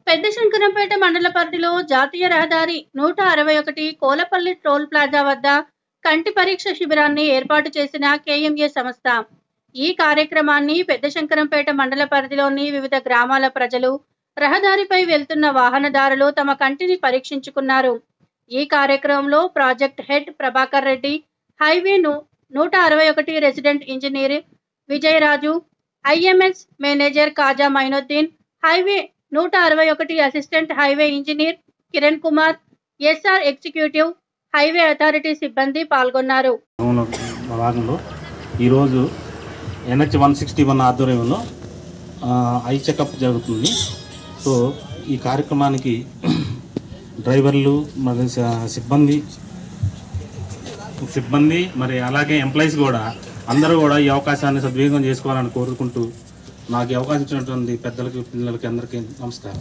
పెద్ద శంకరంపేట మండల పరిధిలో జాతీయ రహదారి నూట అరవై ఒకటి కోలపల్లి టోల్ ప్లాజా వద్ద కంటి పరీక్ష శిబిరాన్ని ఏర్పాటు చేసిన కేఎంఏ సంస్థ ఈ కార్యక్రమాన్ని పెద్ద శంకరంపేట మండల పరిధిలోని వివిధ గ్రామాల ప్రజలు రహదారిపై వెళ్తున్న వాహనదారులు తమ కంటిని పరీక్షించుకున్నారు ఈ కార్యక్రమంలో ప్రాజెక్ట్ హెడ్ ప్రభాకర్ రెడ్డి హైవేను నూట అరవై ఒకటి resident engineer Vijayaraju IMS manager Khaja Mainuddin highway నూట అరవై ఒకటి assistant highway engineer Kiran Kumar SR executive highway authority సిబ్బంది పాల్గొన్నారు అవును భాగంలో ఈరోజు ఎన్హెచ్ వన్ సిక్స్టీ వన్ ఆధ్వర్యంలో ఆ, ఐ చెకప్ జరుగుతుంది సో ఈ కార్యక్రమానికి డ్రైవర్లు మరి స- సిబ్బంది సిబ్బంది మరి అలాగే ఎంప్లాయీస్ కూడా అందరూ కూడా ఈ అవకాశాన్ని సద్వినియోగం చేసుకోవాలని కోరుకుంటూ నాకు ఈ అవకాశం ఇచ్చినటువంటి పెద్దలకి పిల్లలకి అందరికీ నమస్కారం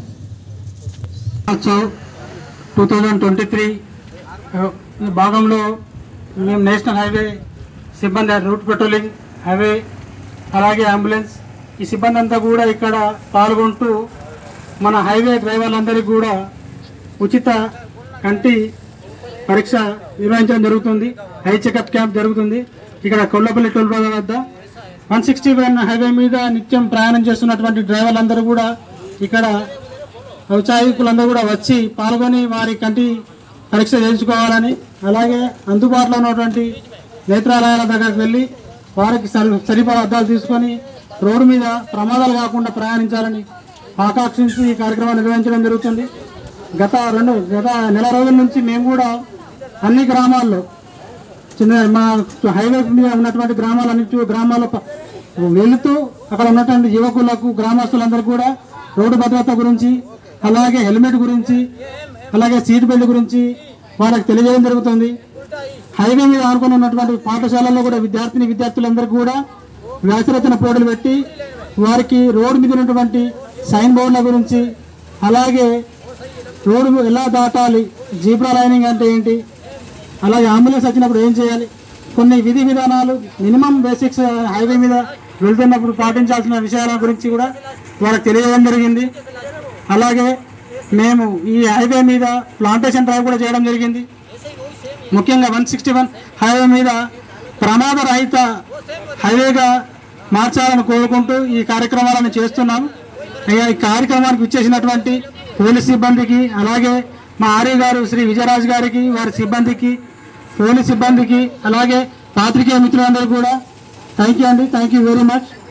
టూ థౌజండ్ ట్వంటీ త్రీ భాగంలో మేము నేషనల్ హైవే సిబ్బంది రూట్ పెట్రోలింగ్ హైవే అలాగే అంబులెన్స్ ఈ సిబ్బంది అంతా కూడా ఇక్కడ పాల్గొంటూ మన హైవే డ్రైవర్లందరికీ కూడా ఉచిత కంటి పరీక్ష నిర్వహించడం జరుగుతుంది హై చెకప్ క్యాంప్ జరుగుతుంది ఇక్కడ కొల్లపల్లి టోల్ ప్లాజా వద్ద వన్ సిక్స్టీ వన్ హైవే మీద నిత్యం ప్రయాణం చేస్తున్నటువంటి డ్రైవర్లందరూ కూడా ఇక్కడ ఔత్సాహికులందరూ కూడా వచ్చి పాల్గొని వారి కంటి పరీక్ష చేయించుకోవాలని అలాగే అందుబాటులో ఉన్నటువంటి నేత్రాలయాల దగ్గరకు వెళ్ళి వారికి సరి సరిపడా అద్దాలు తీసుకొని రోడ్డు మీద ప్రమాదాలు కాకుండా ప్రయాణించాలని ఆకాంక్షించి ఈ కార్యక్రమాన్ని నిర్వహించడం జరుగుతుంది గత రెండు గత నెల రోజుల నుంచి మేము కూడా అన్ని గ్రామాల్లో చిన్న మా హైవే మీద ఉన్నటువంటి గ్రామాలన్ని చూ- గ్రామాల్లో ప- వెళుతూ అక్కడ ఉన్నటువంటి యువకులకు గ్రామస్తులందరూ కూడా రోడ్డు భద్రత గురించి అలాగే హెల్మెట్ గురించి అలాగే సీట్ బెల్ట్ గురించి వాళ్ళకి తెలియజేయడం జరుగుతుంది హైవే మీద ఆనుకుని ఉన్నటువంటి పాఠశాలల్లో కూడా విద్యార్థిని విద్యార్థులందరూ కూడా వ్యాసరచన పోటీలు పెట్టి వారికి రోడ్డు మీద ఉన్నటువంటి సైన్ బోర్డుల గురించి అలాగే రోడ్డు ఎలా దాటాలి జీబ్రా లైనింగ్ అంటే ఏంటి అలాగే అంబులెన్స్ వచ్చినప్పుడు ఏం చేయాలి కొన్ని విధి విధానాలు మినిమం బేసిక్స్ హైవే మీద వెళ్తున్నప్పుడు పాటించాల్సిన విషయాల గురించి కూడా వాళ్ళకి తెలియజేయడం జరిగింది అలాగే మేము ఈ హైవే మీద ప్లాంటేషన్ డ్రైవ్ కూడా చేయడం జరిగింది ముఖ్యంగా వన్ సిక్స్టీ వన్ హైవే మీద ప్రమాద రహిత హైవేగా మార్చాలని కోరుకుంటూ ఈ కార్యక్రమాలను చేస్తున్నాం ఇక ఈ కార్యక్రమానికి ఇచ్చేసినటువంటి పోలీస్ సిబ్బందికి అలాగే మా ఆర్య గారు శ్రీ విజయరాజు గారికి వారి సిబ్బందికి పోలీస్ సిబ్బందికి అలాగే పాత్రికేయ మిత్రులందరూ కూడా థ్యాంక్ యూ అండి థ్యాంక్ యూ వెరీ మచ్